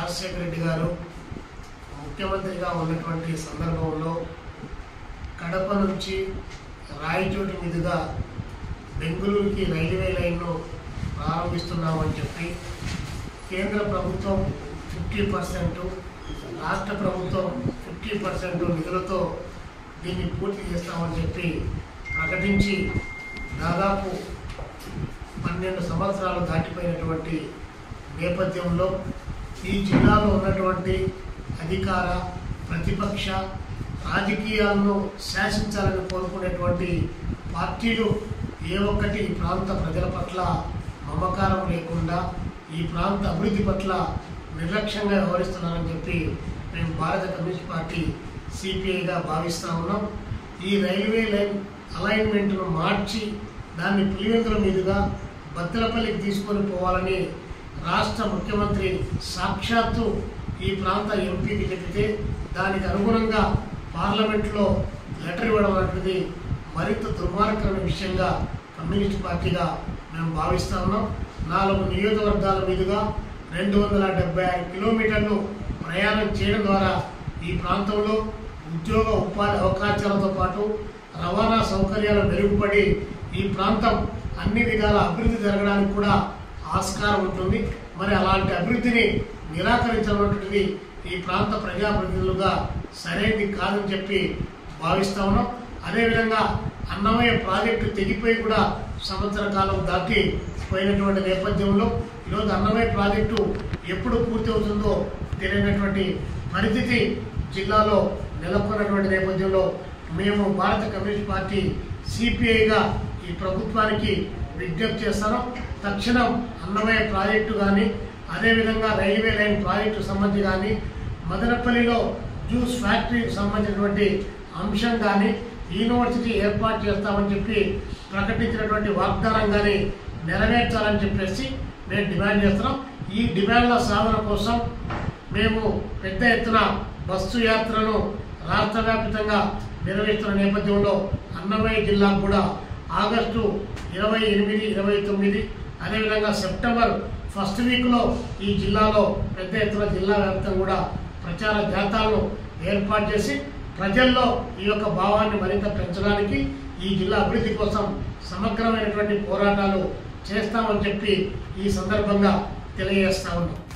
రాజశేఖర రెడ్డి గారు ముఖ్యమంత్రిగా ఉన్నటువంటి సందర్భంలో కడప నుంచి రాయచోటి మీదుగా బెంగళూరుకి రైల్వే లైన్ను ప్రారంభిస్తున్నామని చెప్పి కేంద్ర ప్రభుత్వం ఫిఫ్టీ పర్సెంట్ రాష్ట్ర ప్రభుత్వం ఫిఫ్టీ పర్సెంట్ నిధులతో దీన్ని పూర్తి చేస్తామని చెప్పి ప్రకటించి దాదాపు పన్నెండు సంవత్సరాలు దాటిపోయినటువంటి నేపథ్యంలో ఈ జిల్లాలో ఉన్నటువంటి అధికార ప్రతిపక్ష రాజకీయాలను శాసించాలని కోరుకునేటువంటి పార్టీలు ఏ ఒక్కటి ఈ ప్రాంత ప్రజల పట్ల మమకారం లేకుండా ఈ ప్రాంత అభివృద్ధి పట్ల నిర్లక్ష్యంగా వ్యవహరిస్తున్నారని చెప్పి మేము భారత కమ్యూనిస్ట్ పార్టీ సిపిఐగా భావిస్తా ఉన్నాం ఈ రైల్వే లైన్ అలైన్మెంట్ను మార్చి దాన్ని పులివెందుల మీదుగా బత్తలపల్లికి తీసుకొని పోవాలని రాష్ట్ర ముఖ్యమంత్రి సాక్షాత్తు ఈ ప్రాంత ఎంపీకి చెబితే దానికి అనుగుణంగా పార్లమెంట్లో లెటర్ ఇవ్వడం అనేటువంటిది మరింత దుర్మార్గమైన విషయంగా కమ్యూనిస్ట్ పార్టీగా మేము భావిస్తా ఉన్నాం నాలుగు నియోజకవర్గాల మీదుగా రెండు వందల డెబ్బై ఆరు కిలోమీటర్లు ప్రయాణం చేయడం ద్వారా ఈ ప్రాంతంలో ఉద్యోగ ఉపాధి అవకాశాలతో పాటు రవాణా సౌకర్యాలు మెరుగుపడి ఈ ప్రాంతం అన్ని విధాల అభివృద్ధి జరగడానికి కూడా ఆస్కారం ఉంటుంది మరి అలాంటి అభివృద్ధిని నిరాకరించినటువంటిది ఈ ప్రాంత ప్రజాప్రతినిధులుగా సరైనది కాదని చెప్పి భావిస్తా ఉన్నాం అదేవిధంగా అన్నమయ్య ప్రాజెక్టు తెగిపోయి కూడా సంవత్సర కాలం దాటి పోయినటువంటి నేపథ్యంలో ఈరోజు అన్నమయ్య ప్రాజెక్టు ఎప్పుడు పూర్తి అవుతుందో తెలియనటువంటి పరిస్థితి జిల్లాలో నెలకొన్నటువంటి నేపథ్యంలో మేము భారత కమ్యూనిస్ట్ పార్టీ సిపిఐగా ఈ ప్రభుత్వానికి విజ్ఞప్తి చేస్తాను తక్షణం అన్నమయ్య ప్రాజెక్టు కానీ అదేవిధంగా రైల్వే లైన్ ప్రాజెక్టు సంబంధించి కానీ మదనపల్లిలో జ్యూస్ ఫ్యాక్టరీకి సంబంధించినటువంటి అంశం కానీ యూనివర్సిటీ ఏర్పాటు చేస్తామని చెప్పి ప్రకటించినటువంటి వాగ్దానం కానీ నెరవేర్చాలని చెప్పేసి మేము డిమాండ్ చేస్తున్నాం ఈ డిమాండ్ల సాధన కోసం మేము పెద్ద ఎత్తున బస్సు యాత్రను రాష్ట్ర వ్యాప్తంగా నిర్వహిస్తున్న నేపథ్యంలో అన్నమయ్య జిల్లాకు కూడా ఆగస్టు ఇరవై ఎనిమిది ఇరవై తొమ్మిది అదేవిధంగా సెప్టెంబర్ ఫస్ట్ వీక్లో ఈ జిల్లాలో పెద్ద ఎత్తున జిల్లా వ్యాప్తంగా కూడా ప్రచార జాతాలను ఏర్పాటు చేసి ప్రజల్లో ఈ యొక్క భావాన్ని మరింత పెంచడానికి ఈ జిల్లా అభివృద్ధి కోసం సమగ్రమైనటువంటి పోరాటాలు చేస్తామని చెప్పి ఈ సందర్భంగా తెలియజేస్తా ఉన్నాం